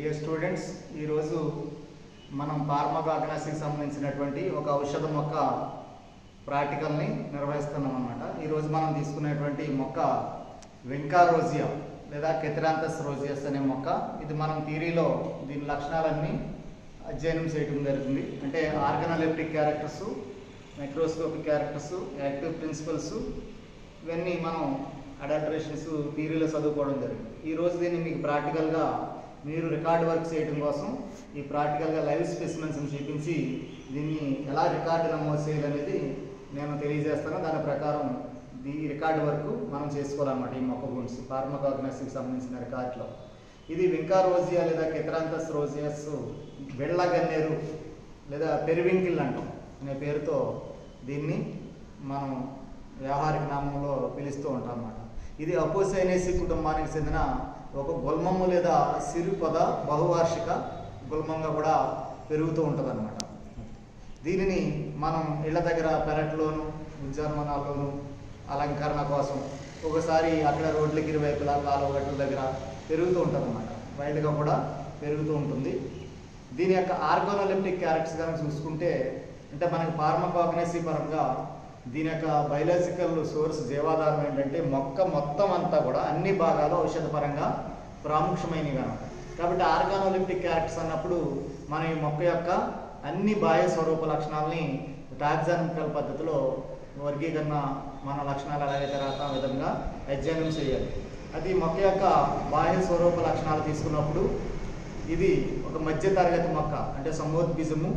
Dear students ఈరోజు మనం ఫార్మకాగ్నసికి సంబంధించినటువంటి ఒక ఔషధ మొక్క ప్రాక్టికల్ని నిర్వహిస్తున్నాం అనమాట ఈరోజు మనం తీసుకునేటువంటి మొక్క వెంకా రోజియా లేదా కెథరాంతస్ రోజియస్ అనే మొక్క ఇది మనం థియరీలో దీని లక్షణాలన్నీ అధ్యయనం చేయడం జరుగుతుంది అంటే organoleptic characters microscopic characters active principles ఇవన్నీ మనం అడాల్టరేషన్స్ థియరీలో చదువుకోవడం జరిగింది ఈ రోజు దీన్ని మీకు ప్రాక్టికల్గా మీరు రికార్డ్ వర్క్ చేయడం కోసం ఈ ప్రాక్టికల్గా లైవ్ స్పెసిమెన్స్ చూపించి దీన్ని ఎలా రికార్డు నమోదు చేయాలనేది నేను తెలియజేస్తాను దాని ప్రకారం ఈ రికార్డు వరకు మనం చేసుకోవాలన్నమాట ఈ మొక్క గురించి ఫార్మకాగ్నసికి సంబంధించిన రికార్డులో ఇది వింకా రోజియా లేదా కెథరాంతస్ రోజియస్ వెళ్ళగన్నేరు లేదా పెరివింకిల్ అంటాం అనే పేరుతో దీన్ని మనం వ్యావహారిక నామంలో పిలుస్తూ ఉంటాం అన్నమాట ఇది అపోసైనేసి కుటుంబానికి చెందిన ఒక గుల్మము లేదా సిరుపద బహువార్షిక గుల్మంగా కూడా పెరుగుతూ ఉంటుంది అనమాట దీనిని మనం ఇళ్ళ దగ్గర పెరట్లోను ఉద్యానవనాల్లోను అలంకరణ కోసం ఒకసారి అక్కడ రోడ్లకి ఇరువైపులా కాలువ గట్ల దగ్గర పెరుగుతూ ఉంటుంది అనమాట వైడ్గా కూడా పెరుగుతూ ఉంటుంది దీని యొక్క ఆర్గోనోలెప్టిక్ క్యారెక్టర్స్ కనుక చూసుకుంటే అంటే మనకి ఫార్మకాగ్నసీ పరంగా దీని యొక్క బయలాజికల్ సోర్స్ జీవాధారం ఏంటంటే మొక్క మొత్తం అంతా కూడా అన్ని భాగాలు ఔషధ పరంగా ప్రాముఖ్యమైనవి అనమాట కాబట్టి ఆర్గానోలిప్టిక్ క్యారెక్టర్స్ అన్నప్పుడు మన ఈ మొక్క యొక్క అన్ని బాహ్య స్వరూప లక్షణాలని టాక్సానికల్ పద్ధతిలో వర్గీకరణ మన లక్షణాలు ఎలాగైతే రాస్తాం ఆ విధంగా అధ్యయనం చేయాలి అది మొక్క యొక్క బాహ్య స్వరూప లక్షణాలు తీసుకున్నప్పుడు ఇది ఒక మధ్య తరగతి మొక్క అంటే సమోద్బీజము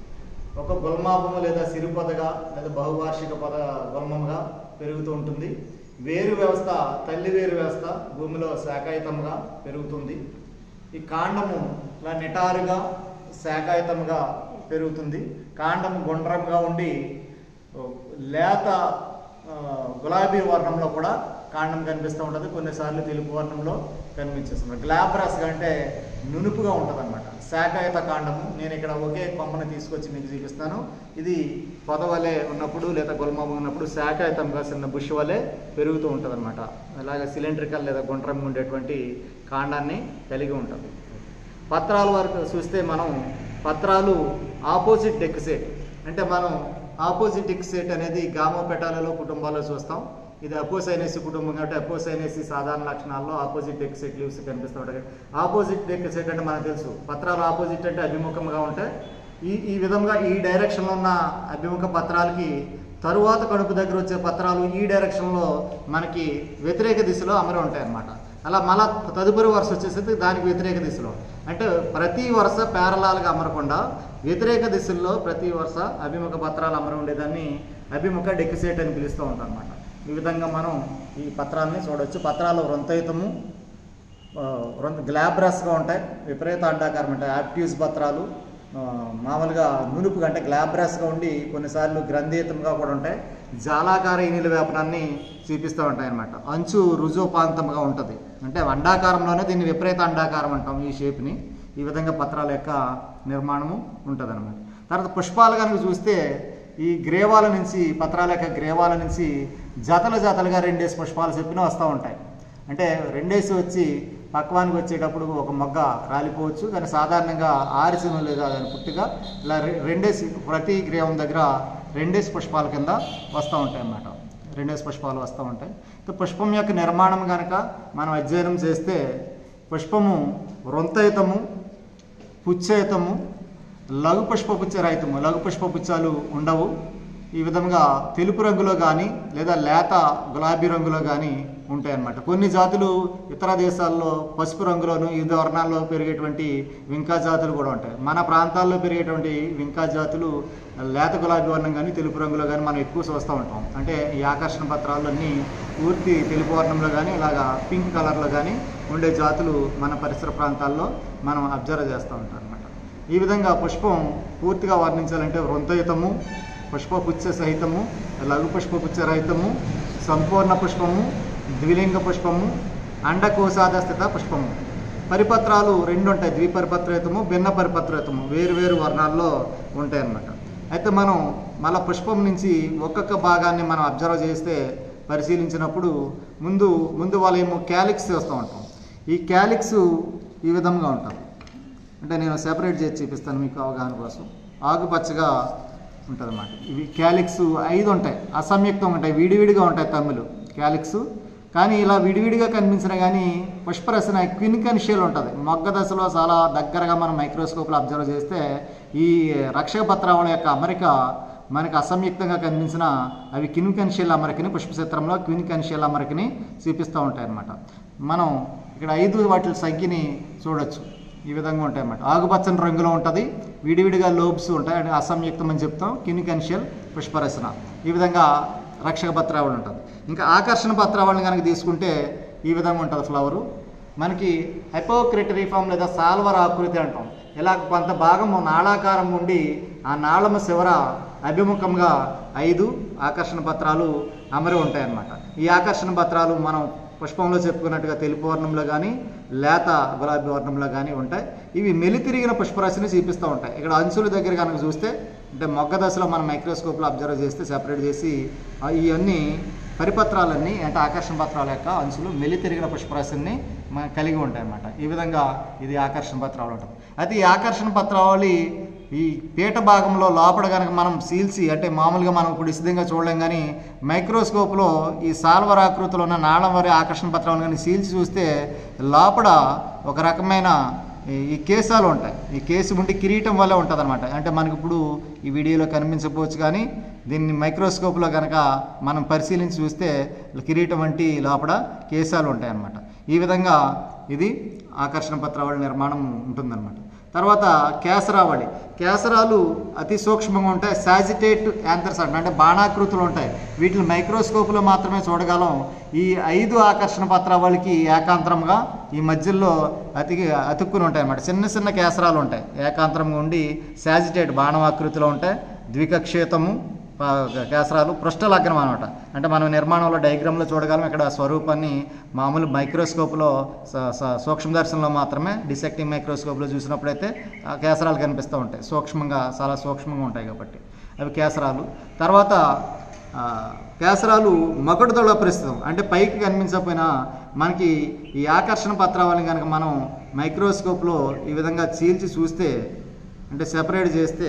ఒక గుల్మాపము లేదా సిరుపదగా లేదా బహువార్షిక పద గుల్మముగా పెరుగుతూ ఉంటుంది వేరు వ్యవస్థ తల్లి వేరు వ్యవస్థ భూమిలో శాఖాయుతంగా పెరుగుతుంది ఈ కాండము ఇలా నిటారుగా శాఖాయుతంగా పెరుగుతుంది కాండము గుండ్రంగా ఉండి లేత ఆ, గులాబీ వర్ణంలో కూడా కాండం కనిపిస్తూ ఉంటుంది కొన్నిసార్లు తెలుపు వర్ణంలో కనిపించేస్తుంది గ్లాబ్రస్గా అంటే నునుపుగా ఉంటుంది అనమాట శాఖాయుత కాండము నేను ఇక్కడ ఒకే కొమ్మని తీసుకొచ్చి మీకు చూపిస్తాను ఇది పొద వలె ఉన్నప్పుడు లేదా గుల్మము ఉన్నప్పుడు శాఖాయుతంగా చిన్న బుష్ వలె పెరుగుతూ ఉంటుంది అనమాట అలాగే సిలిండ్రికల్ లేదా గుండ్రంగా ఉండేటువంటి కాండాన్ని కలిగి ఉంటుంది పత్రాల వరకు చూస్తే మనం పత్రాలు ఆపోజిట్ డెక్సెట్ అంటే మనం ఆపోజిట్ డెక్సెట్ అనేది గామోపెటాలలో కుటుంబాల్లో చూస్తాం ఇది అపోసైనసి కుటుంబం కాబట్టి అపోసైనసి సాధారణ లక్షణాల్లో ఆపోజిట్ డెక్సెట్ లీవ్స్ కనిపిస్తూ ఉంటాయి ఆపోజిట్ డెక్సెట్ అంటే మనకు తెలుసు పత్రాలు ఆపోజిట్ అంటే అభిముఖంగా ఉంటాయి ఈ ఈ విధంగా ఈ డైరెక్షన్లో ఉన్న అభిముఖ పత్రాలకి తరువాత కడుపు దగ్గర వచ్చే పత్రాలు ఈ డైరెక్షన్లో మనకి వ్యతిరేక దిశలో అమరి ఉంటాయి అన్నమాట అలా మళ్ళా తదుపరి వరుస వచ్చేసరికి దానికి వ్యతిరేక దిశలో అంటే ప్రతి వరుస పేరలాలుగా అమరకుండా వ్యతిరేక దిశల్లో ప్రతి వరుస అభిముఖ పత్రాలు అమరి ఉండేదాన్ని అభిముఖ డెక్సిసేట్ అని పిలుస్తూ ఉంటాం అనమాట ఈ విధంగా మనం ఈ పత్రాలని చూడవచ్చు పత్రాలు వృంతయుతము ఆ, వృంత గ్లాబ్రస్గా ఉంటాయి విపరీత అండాకారం ఉంటాయి యాప్ట్యూస్ పత్రాలు ఆ, మామూలుగా నునుపుగా అంటే గ్లాబ్రస్గా ఉండి కొన్నిసార్లు గ్రంథితంగా కూడా ఉంటాయి జాలాకార ఈనీల వ్యాపనాన్ని చూపిస్తూ ఉంటాయి అన్నమాట అంచు రుజుపాంతంగా ఉంటుంది అంటే అండాకారంలోనే దీన్ని విపరీత అండాకారం అంటాం ఈ షేప్ని ఈ విధంగా పత్రాల యొక్క నిర్మాణము ఉంటుంది అనమాట తర్వాత పుష్పాలు కనుక చూస్తే ఈ గ్రేవాల నుంచి పత్రాల యొక్క గ్రేవాల నుంచి జతలు జతలుగా రెండేసి పుష్పాలు చెప్పిన వస్తూ ఉంటాయి అంటే రెండేసి వచ్చి పక్వానికి వచ్చేటప్పుడు ఒక మొగ్గ రాలిపోవచ్చు కానీ సాధారణంగా ఆరిసిన లేదా దాని పుట్టుగా ఇలా రె- రెండేసి ప్రతి గ్రేవం దగ్గర రెండేసి పుష్పాల కింద వస్తూ ఉంటాయి అన్నమాట రెండేసి పుష్పాలు వస్తూ ఉంటాయి ఇక పుష్పం యొక్క నిర్మాణం కనుక మనం అధ్యయనం చేస్తే పుష్పము వృంతయుతము పుచ్చేతము లఘు పుష్పపుచ్చరహితము లఘు పుష్పపుచ్చాలు ఉండవు ఈ విధంగా తెలుపు రంగులో కానీ లేదా లేత గులాబీ రంగులో కానీ ఉంటాయి అన్నమాట కొన్ని జాతులు ఇతర దేశాల్లో పసుపు రంగులోను వివిధ వర్ణాల్లో పెరిగేటువంటి వింకా జాతులు కూడా ఉంటాయి మన ప్రాంతాల్లో పెరిగేటువంటి వింకా జాతులు లేత గులాబీ వర్ణం కానీ తెలుపు రంగులో కానీ మనం ఎక్కువ చూస్తూ ఉంటాం అంటే ఈ ఆకర్షణ పత్రాలు అన్నీ పూర్తి తెలుపు వర్ణంలో కానీ ఇలాగా పింక్ కలర్లో కానీ ఉండే జాతులు మన పరిసర ప్రాంతాల్లో మనం అబ్జర్వ్ చేస్తూ ఉంటాం అనమాట ఈ విధంగా పుష్పం పూర్తిగా వర్ణించాలంటే వృంతయుతము పుష్పపుచ్చ సహితము లఘు పుష్పపుచ్చ రహితము సంపూర్ణ పుష్పము ద్విలింగ పుష్పము అండకోశాద స్థిత పుష్పము పరిపత్రాలు రెండు ఉంటాయి ద్విపరిపత్రయుతము భిన్న పరిపత్రయుతము వేరు వేరు వర్ణాల్లో ఉంటాయి అన్నమాట అయితే మనం మళ్ళీ పుష్పం నుంచి ఒక్కొక్క భాగాన్ని మనం అబ్జర్వ్ చేస్తే పరిశీలించినప్పుడు ముందు ముందు వాళ్ళేమో క్యాలిక్స్ చేస్తూ ఉంటాం ఈ క్యాలిక్స్ ఈ విధంగా ఉంటుంది అంటే నేను సెపరేట్ చేసి చూపిస్తాను మీకు అవగాహన కోసం ఆకుపచ్చగా ఉంటుంది అన్నమాట ఇవి క్యాలిక్స్ ఐదు ఉంటాయి అసంయుక్తంగా ఉంటాయి విడివిడిగా ఉంటాయి తమ్ములు క్యాలిక్స్ కానీ ఇలా విడివిడిగా కనిపించినా కానీ పుష్పరసన క్విన్కన్షియల్ ఉంటుంది మొగ్గ దశలో చాలా దగ్గరగా మనం మైక్రోస్కోప్లో అబ్జర్వ్ చేస్తే ఈ రక్షక పత్రావళి యొక్క అమరిక మనకి అసంయుక్తంగా కనిపించిన అవి క్విన్కన్షియల్ అమరికని పుష్పచిత్రంలో క్విన్కన్షియల్ అమరికని చూపిస్తూ ఉంటాయి అన్నమాట మనం ఇక్కడ ఐదు వాటి సంఖ్యని చూడొచ్చు ఈ విధంగా ఉంటాయి అన్నమాట ఆకుపచ్చని రంగులో ఉంటుంది విడివిడిగా లోబ్స్ ఉంటాయి అంటే అసంయుక్తం అని చెప్తాం క్విన్కన్షియల్ పుష్పరచన ఈ విధంగా రక్షక పత్రావళి ఉంటుంది ఇంకా ఆకర్షణ పత్రావళిని కనుక తీసుకుంటే ఈ విధంగా ఉంటుంది ఫ్లవరు మనకి హైపోక్రిటరీ ఫామ్ లేదా సాల్వర్ ఆకృతి అంటాం ఇలా కొంత భాగము నాళాకారం ఉండి ఆ నాళము శివర అభిముఖంగా ఐదు ఆకర్షణ పత్రాలు అమరి ఉంటాయన్నమాట ఈ ఆకర్షణ పత్రాలు మనం పుష్పంలో చెప్పుకున్నట్టుగా తెలుపు వర్ణంలో కానీ లేత గులాబీ వర్ణంలో కానీ ఉంటాయి ఇవి మెలితిరిగిన పుష్పరాశిని చూపిస్తూ ఉంటాయి ఇక్కడ అంచుల దగ్గర కనుక చూస్తే అంటే మొగ్గ దశలో మనం మైక్రోస్కోప్లో అబ్జర్వ్ చేస్తే సెపరేట్ చేసి ఆ ఇవన్నీ పరిపత్రాలన్నీ అంటే ఆకర్షణ పత్రాల యొక్క అంచులు మెలితిరిగిన పుష్పరాశిని మన కలిగి ఉంటాయి అన్నమాట ఈ విధంగా ఇది ఆకర్షణ పత్రాలు ఉంటుంది అయితే ఈ ఆకర్షణ పత్రావళి ఈ పీట భాగంలో లోపల కనుక మనం సీల్సి అంటే మామూలుగా మనం ఇప్పుడు ఇసిదంగా చూడలేం కానీ మైక్రోస్కోప్లో ఈ సాల్వర్ ఆకృతిలో ఉన్న నాళం వారి ఆకర్షణ పత్రాలను కానీ సీల్సి చూస్తే లోపల ఒక రకమైన ఈ- ఈ కేసాలు ఉంటాయి ఈ కేసు ఉంటే కిరీటం వల్లే ఉంటుంది అనమాట అంటే మనకి ఇప్పుడు ఈ వీడియోలో కనిపించకపోవచ్చు కానీ దీన్ని మైక్రోస్కోప్లో కనుక మనం పరిశీలించి చూస్తే కిరీటం వంటి లోపల కేసాలు ఉంటాయి అన్నమాట ఈ విధంగా ఇది ఆకర్షణ పత్రావళి నిర్మాణం ఉంటుందన్నమాట తర్వాత కేసరావళి కేసరాలు అతి సూక్ష్మంగా ఉంటాయి సాజిటేట్ యాంథర్స్ అంట అంటే బాణాకృతులు ఉంటాయి వీటిని మైక్రోస్కోప్లో మాత్రమే చూడగలం ఈ ఐదు ఆకర్షణ పత్రావళికి ఏకాంతరంగా ఈ మధ్యలో అతికి అతుక్కుని ఉంటాయి అన్నమాట చిన్న చిన్న కేసరాలు ఉంటాయి ఏకాంతరంగా ఉండి సాజిటేట్ బాణాకృతిలో ఉంటాయి ద్వికక్షేతము ప- కేసరాలు పృష్ఠలగ్నం అనమాట అంటే మనం నిర్మాణంలో డయాగ్రామ్లో చూడగలం ఇక్కడ స్వరూపాన్ని మామూలు మైక్రోస్కోప్లో స- స- సూక్ష్మదర్శనంలో మాత్రమే డిసెక్టింగ్ మైక్రోస్కోప్లో చూసినప్పుడైతే ఆ కేసరాలు కనిపిస్తూ ఉంటాయి సూక్ష్మంగా చాలా సూక్ష్మంగా ఉంటాయి కాబట్టి అవి కేసరాలు తర్వాత ఆ, కేసరాలు మకుడుదొడ ప్రస్తుతం అంటే పైకి కనిపించకపోయినా మనకి ఈ ఆకర్షణ పత్రావళిని కనుక మనం మైక్రోస్కోప్లో ఈ విధంగా చీల్చి చూస్తే అంటే సెపరేట్ చేస్తే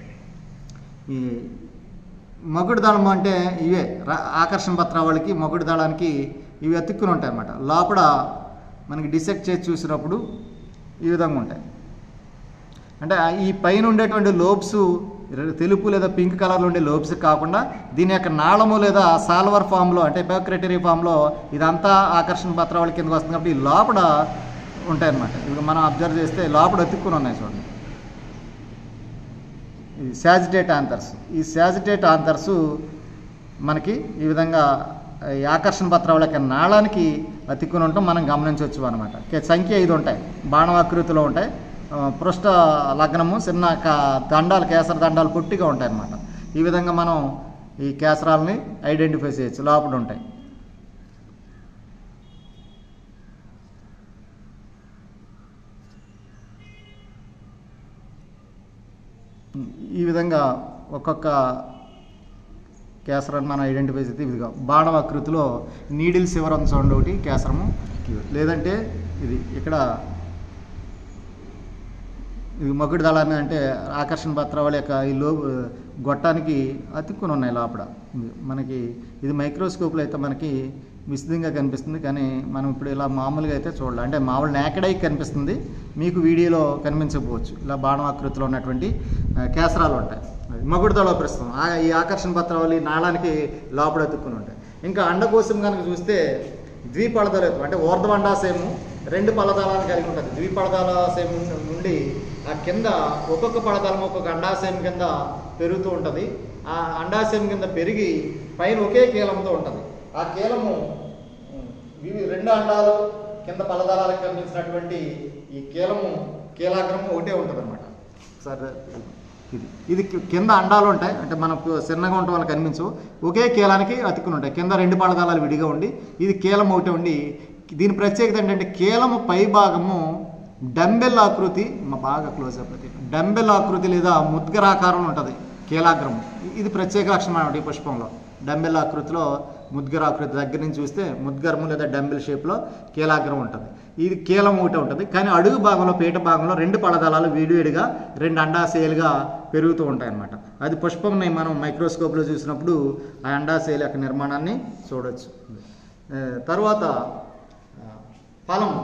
ఈ మొగుడు దళం అంటే ఇవే రా- ఆకర్షణ పత్రావళికి మొగుడు దళానికి ఇవి అతుక్కుని ఉంటాయి అన్నమాట లోపల మనకి డిసెక్ట్ చేసి చూసినప్పుడు ఈ విధంగా ఉంటాయి అంటే ఆ ఈ పైన ఉండేటువంటి లోబ్స్ తెలుపు లేదా పింక్ కలర్లో ఉండే లోబ్స్ కాకుండా దీని యొక్క నాళము లేదా సాల్వర్ ఫామ్లో అంటే ఎపోక్రటరీ ఫామ్లో ఇదంతా ఆకర్షణ పత్రావళి కిందకి వస్తుంది కాబట్టి ఈ లోపల ఉంటాయన్నమాట ఇప్పుడు మనం అబ్జర్వ్ చేస్తే లోపల అతుక్కుని ఉన్నాయి చూడండి ఇది శాజిటేట్ ఆంథర్స్ ఈ శాజిటేట్ ఆంథర్స్ మనకి ఈ విధంగా ఈ ఆకర్షణ పత్రాల యొక్క నాళానికి అతిక్కుని ఉండటం మనం గమనించవచ్చు అనమాట సంఖ్య ఐదు ఉంటాయి బాణవాకృతిలో ఉంటాయి ఆ, పృష్ఠ లగ్నము చిన్న క- దండాలు కేసర దండాలు పొట్టిగా ఉంటాయి అన్నమాట ఈ విధంగా మనం ఈ కేసరాలని ఐడెంటిఫై చేయొచ్చు లోపల ఉంటాయి ఈ విధంగా ఒక్కొక్క కేసరాన్ని మనం ఐడెంటిఫై చేస్తే ఇదిగా బాణం ఆకృతిలో నీడిల్ శివరం సౌండ్ ఒకటి కేసరము లేదంటే ఇది ఇక్కడ ఇది మొగుడు దళాన్ని అంటే ఆకర్షణ పత్రావళి యొక్క ఈ లో గొట్టానికి అతుక్కుని ఉన్నాయి లోపల మనకి ఇది మైక్రోస్కోప్లో అయితే మనకి విశదంగా కనిపిస్తుంది కానీ మనం ఇప్పుడు ఇలా మామూలుగా అయితే చూడాలి అంటే మామూలు నేకడై కనిపిస్తుంది మీకు వీడియోలో కనిపించకపోవచ్చు ఇలా బాణం ఆకృతిలో ఉన్నటువంటి ఆ, కేసరాలు ఉంటాయి అది మగుడు దళ ప్రస్తుతం ఆ- ఈ ఆకర్షణ పత్రావళి నాళానికి లోపల అతుక్కుని ఉంటాయి ఇంకా అండకోశం కనుక చూస్తే ద్విపళదళత్వం అంటే ఊర్ధ్వండాశయము రెండు పలదళాలను కలిగి ఉంటుంది ద్విపళదళాశయం నుండి ఆ కింద ఒక్కొక్క పళదళం ఒక్కొక్క అండాశయం కింద పెరుగుతూ ఉంటుంది ఆ అండాశయం కింద పెరిగి పైన ఒకే కీలంతో ఉంటుంది ఆ కీలము ఉమ్, ఇవి రెండు అండాలు కింద పలదళాలకు కనిపించినటువంటి ఈ కీలము కీలాగ్రము ఒకటే ఉంటుంది అనమాట సరే ఇది ఇది కి- కింద అండాలు ఉంటాయి అంటే మన చిన్నగా ఉండటం వల్ల కనిపించవు ఒకే కీలానికి అతుక్కుని ఉంటాయి కింద రెండు పడదాలు విడిగా ఉండి ఇది కీలం ఒకటి ఉండి దీని ప్రత్యేకత ఏంటంటే కీలము పై భాగము డంబెల్ ఆకృతి మా బాగా క్లోజ్ అయిపోతుంది డంబెల్ ఆకృతి లేదా ముద్గరాకారంలో ఉంటుంది కీలాగ్రము ఇది ప్రత్యేక లక్షణం అన్నమాట ఈ పుష్పంలో డంబెల్ ఆకృతిలో ముద్గర ఆకృతి దగ్గర నుంచి చూస్తే ముద్గరము లేదా డంబిల్ షేప్లో కీలాగ్రం ఉంటుంది ఇది కీలం ఒకటి ఉంటుంది కానీ అడుగు భాగంలో పీట భాగంలో రెండు పడదళాలు విడివిడిగా రెండు అండాశయాలుగా పెరుగుతూ ఉంటాయి అన్నమాట అది పుష్పంని మనం మైక్రోస్కోప్లో చూసినప్పుడు ఆ అండాశయాల యొక్క నిర్మాణాన్ని చూడొచ్చు ఆ, తర్వాత ఆ, ఫలం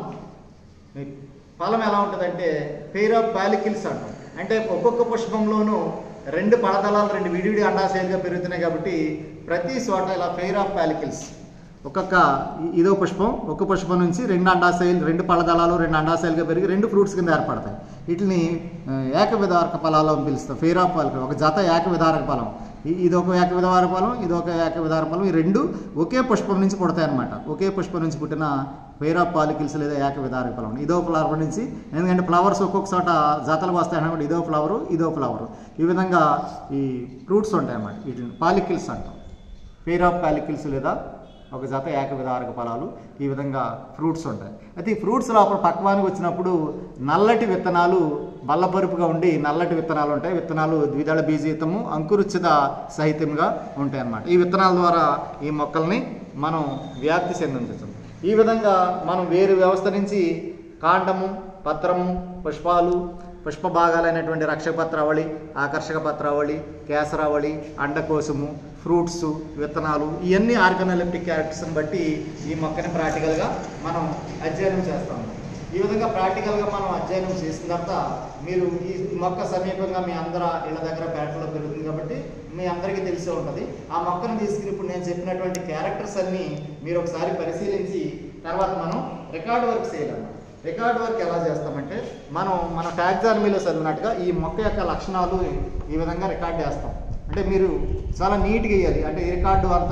ఈ ఫలం ఎలా ఉంటుందంటే పెయిర్ ఆఫ్ పాలికిల్స్ అంటాం అంటే ఒక్కొక్క పుష్పంలోనూ రెండు పడదళాలు రెండు విడివిడి అండాశయాలుగా పెరుగుతున్నాయి కాబట్టి ప్రతి చోట ఇలా పెయిర్ ఆఫ్ పాలికిల్స్ ఒక్కొక్క ఇ- ఇదో పుష్పం ఒక పుష్పం నుంచి రెండు అండాశయాలు రెండు పడదళాలు రెండు అండాశయాలుగా పెరిగి రెండు ఫ్రూట్స్ కింద ఏర్పడతాయి వీటిని ఆ, ఏకవిధారక ఫలాలు అని పిలుస్తాం ఫెయిర్ ఆఫ్ పాలికల్ ఒక జత ఏకవిధారక ఫలం ఇ- ఇది ఒక ఏకవిధార ఫలం ఇది ఒక ఏకవిధార ఫలం ఈ రెండు ఒకే పుష్పం నుంచి పుడతాయి అన్నమాట ఒకే పుష్పం నుంచి పుట్టిన ఫెయిర్ ఆఫ్ పాలికిల్స్ లేదా ఏకవిధారక ఫలం ఇదో ఫ్లవర్ నుంచి ఎందుకంటే ఫ్లవర్స్ ఒక్కొక్క చోట జాతలు వస్తాయి అన్నమాట ఇదో ఫ్లవరు ఇదో ఫ్లవరు ఈ విధంగా ఈ ఫ్రూట్స్ ఉంటాయి అన్నమాట వీటిని పాలికిల్స్ అంటాం ఫెయిర్ ఆఫ్ పాలికిల్స్ లేదా ఒక జత ఏకవిధారక ఫలాలు ఈ విధంగా ఫ్రూట్స్ ఉంటాయి అయితే ఈ ఫ్రూట్స్ లోపల పక్వానికి వచ్చినప్పుడు నల్లటి విత్తనాలు బల్లపరుపుగా ఉండి నల్లటి విత్తనాలు ఉంటాయి విత్తనాలు ద్విదళ బీజీతము అంకురుచిత సహితంగా ఉంటాయి అన్నమాట ఈ విత్తనాల ద్వారా ఈ మొక్కల్ని మనం వ్యాప్తి చెందించవచ్చు ఈ విధంగా మనం వేరు వ్యవస్థ నుంచి కాండము పత్రము పుష్పాలు పుష్ప భాగాలైనటువంటి రక్షక పత్రావళి ఆకర్షక పత్రావళి కేసరావళి అండకోశము ఫ్రూట్స్ విత్తనాలు ఇవన్నీ ఆర్గనోలెప్టిక్ క్యారెక్టర్స్ని బట్టి ఈ మొక్కని ప్రాక్టికల్గా మనం అధ్యయనం చేస్తాము ఈ విధంగా ప్రాక్టికల్గా మనం అధ్యయనం చేసిన తర్వాత మీరు ఈ మొక్క సమీపంగా మీ అందరి ఇళ్ళ దగ్గర పేటలో పెరుగుతుంది కాబట్టి మీ అందరికీ తెలిసే ఉంటుంది ఆ మొక్కను తీసుకుని ఇప్పుడు నేను చెప్పినటువంటి క్యారెక్టర్స్ అన్నీ మీరు ఒకసారి పరిశీలించి తర్వాత మనం రికార్డ్ వర్క్ చేయాలన్నమాట రికార్డ్ వర్క్ ఎలా చేస్తామంటే మనం మన టాక్సానమీలో చదివినట్టుగా ఈ మొక్క యొక్క లక్షణాలు ఈ విధంగా రికార్డ్ చేస్తాం అంటే మీరు చాలా నీట్గా వేయాలి అంటే ఈ రికార్డు అంత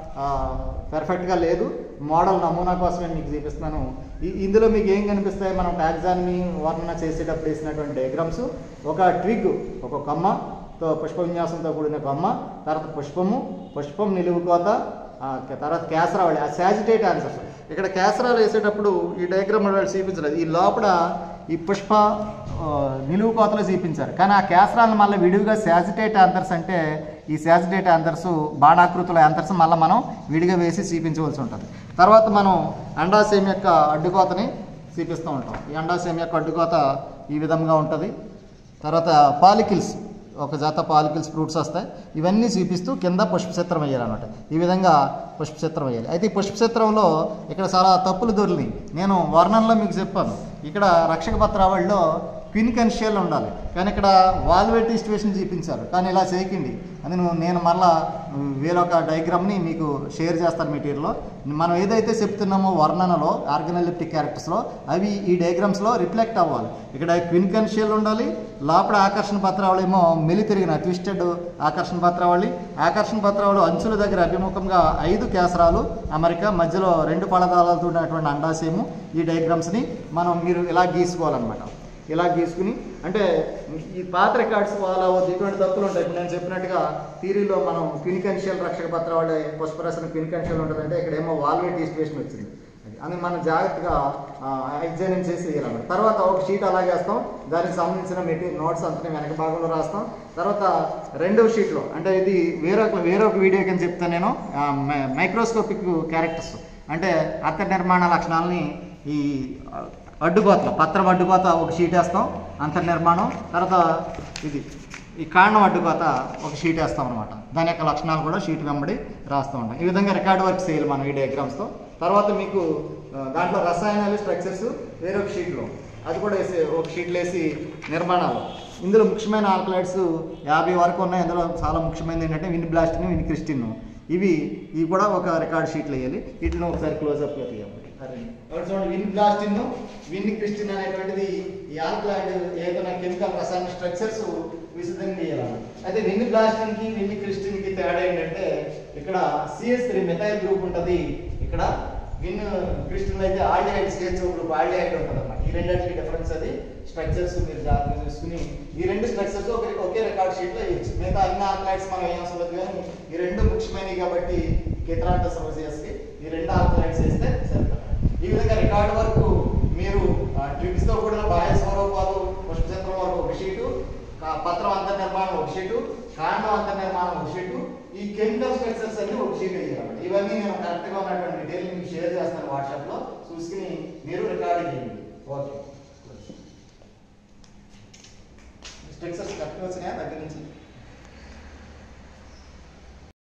పర్ఫెక్ట్గా లేదు మోడల్ నమూనా కోసమే మీకు చూపిస్తున్నాను ఈ- ఇందులో మీకు ఏం కనిపిస్తాయి మనం టాక్సానమీ వర్ణన చేసేటప్పుడు వేసినటువంటి డయాగ్రామ్స్ ఒక ట్విగ్ ఒక కొమ్మ తో పుష్ప విన్యాసంతో కూడిన కొమ్మ తర్వాత పుష్పము పుష్పం నిలువు కోత ఆ, తర్వాత కేసరావళి ఆ సాజిటేట్ ఆన్సర్స్ ఇక్కడ కేసరాలు వేసేటప్పుడు ఈ డయాగ్రామ్ వాళ్ళు చూపించలేదు ఈ లోపల ఈ పుష్ప ఆ, నిలువు కోతలు చూపించారు కానీ ఆ కేసరాలను మళ్ళీ విడివిగా సాజిటేట్ ఆన్సర్స్ అంటే ఈ సాజిటేట్ ఆన్సర్స్ బాణాకృతుల ఆన్సర్స్ మళ్ళీ మనం విడిగా వేసి చూపించవలసి ఉంటుంది తర్వాత మనం అండాశయం యొక్క అడ్డుకోతని చూపిస్తూ ఉంటాం ఈ అండాశయం యొక్క అడ్డుకోత ఈ విధంగా ఉంటుంది తర్వాత పాలికిల్స్ ఒక జత పాలికిల్స్ ఫ్రూట్స్ వస్తాయి ఇవన్నీ చూపిస్తూ కింద పుష్పచిత్రం వేయాలన్నమాట ఈ విధంగా పుష్పచిత్రం వేయాలి అయితే ఈ పుష్పచిత్రంలో ఇక్కడ చాలా తప్పులు దొరికినాయి నేను వర్ణనలో మీకు చెప్పాను ఇక్కడ రక్షక పత్రావళిలో క్విన్ కన్షియల్ ఉండాలి కానీ ఇక్కడ వాల్వేట్ సిచ్యువేషన్ చూపించారు కానీ ఇలా చేయకండి అది నువ్వు నేను మళ్ళా వేరొక డయాగ్రామ్ని మీకు షేర్ చేస్తాను మెటీరియల్లో మనం ఏదైతే చెప్తున్నామో వర్ణనలో ఆర్గనలిప్టిక్ క్యారెక్టర్స్లో అవి ఈ డయాగ్రామ్స్లో రిఫ్లెక్ట్ అవ్వాలి ఇక్కడ క్విన్ కన్షియల్ ఉండాలి లోపల ఆకర్షణ పత్రావళి ఏమో మెలి తిరిగిన ట్విస్టెడ్ ఆకర్షణ పత్రావళి ఆకర్షణ పత్రావళి అంచుల దగ్గర అభిముఖంగా ఐదు కేసరాలు అమెరికా మధ్యలో రెండు పడదాలతో ఉన్నటువంటి అండాశయము ఈ డయాగ్రామ్స్ని మనం మీరు ఇలా గీసుకోవాలన్నమాట ఇలా గీసుకుని అంటే ఈ పాత రికార్డ్స్ ఫాలో అవ్వద్దు ఇటువంటి తప్పులు ఉంటాయి ఇప్పుడు నేను చెప్పినట్టుగా థీరీలో మనం క్లినికన్షియల్ రక్షక పత్రం వాళ్ళ పుష్పరసన క్లినికన్షియల్ ఉంటుందంటే ఇక్కడ ఏమో వాల్వేట్ ఈస్టివేషన్ వచ్చింది అది అని మనం జాగ్రత్తగా ఎగ్జామిన్ చేసి వేయాలన్నమాట తర్వాత ఒక షీట్ అలాగే వేస్తాం దానికి సంబంధించిన మెటీరియల్ నోట్స్ అంతా వెనక భాగంలో రాస్తాం తర్వాత రెండవ షీట్లో అంటే ఇది వేరొక వేరొక వీడియో కింద చెప్తాను నేను మైక్రోస్కోపిక్ క్యారెక్టర్స్ అంటే అర్థ నిర్మాణ లక్షణాలని ఈ ఆ, అడ్డుకోతలు పత్రం అడ్డుకోత ఒక షీట్ వేస్తాం అంతర్నిర్మాణం తర్వాత ఇది ఈ కాండం అడ్డుకోత ఒక షీట్ వేస్తాం అనమాట దాని యొక్క లక్షణాలు కూడా షీట్ వెంబడి రాస్తూ ఉంటాం ఈ విధంగా రికార్డ్ వర్క్ చేయాలి మనం ఈ డయాగ్రామ్స్తో తర్వాత మీకు ఆ, దాంట్లో రసాయనాలు స్ట్రక్చర్స్ వేరొక షీట్లో అది కూడా వేసి ఒక షీట్లు వేసి నిర్మాణాలు ఇందులో ముఖ్యమైన ఆల్కలైడ్స్ యాభై వరకు ఉన్నాయి ఇందులో చాలా ముఖ్యమైనది ఏంటంటే విన్ బ్లాస్టిన్ విన్ క్రిస్టిన్ ఇవి ఇవి కూడా ఒక రికార్డ్ షీట్లు వేయాలి వీటిని ఒకసారి క్లోజ్అప్లో తీయాలి అదే. ఒకటి చూడండి విన్ బ్లాస్టిన్ విన్ క్రిస్టిన్ అనేటువంటిది ఈ ఆల్కలాయిడ్ ఏదైనా కెమికల్ రసాయన స్ట్రక్చర్స్ విశదంగా చేయాలి అయితే విన్ బ్లాస్టిన్ కి విన్ క్రిస్టిన్ కి తేడా ఏంటంటే ఇక్కడ సిఎస్ త్రీ మెథైల్ గ్రూప్ ఉంటుంది ఇక్కడ విన్ క్రిస్టిన్ అయితే ఆల్డిహైడ్ సిహెచ్ఓ గ్రూప్ ఆల్డిహైడ్ ఉంటుంది అన్నమాట ఈ రెండింటికి డిఫరెన్స్ అది స్ట్రక్చర్స్ మీరు జాగ్రత్తగా చూసుకుని ఈ రెండు స్ట్రక్చర్స్ ఒకే ఒకే రికార్డ్ షీట్లో వేయచ్చు మిగతా అన్ని ఆల్కలైడ్స్ మనం ఏం అవసరం లేదు కానీ ఈ రెండు ముఖ్యమైనవి కాబట్టి కేతరాంట సమస్యస్కి ఈ రెండు ఆల్కలైడ్స్ వేస్తే సరిపోతుంది ఈ విధంగా రికార్డ్ వరకు మీరు ట్రిప్స్ తో కూడిన బాహ్య స్వరూపాలు పుష్పచంద్రం వరకు ఒక షీటు కా- పత్రం అంతర్నిర్మాణం ఒక షీటు కాండం అంతర్నిర్మాణం ఒక షీటు ఈ కెమికల్ స్ట్రక్చర్స్ అన్ని ఒక షీట్ వేయాలి ఇవన్నీ నేను కరెక్ట్గా ఉన్నటువంటి డీటెయిల్ మీకు షేర్ చేస్తాను వాట్సాప్లో చూసుకుని మీరు రికార్డింగ్ చేయండి ఓకే స్ట్రక్చర్స్ కరెక్ట్గా వచ్చినాయా దగ్గర నుంచి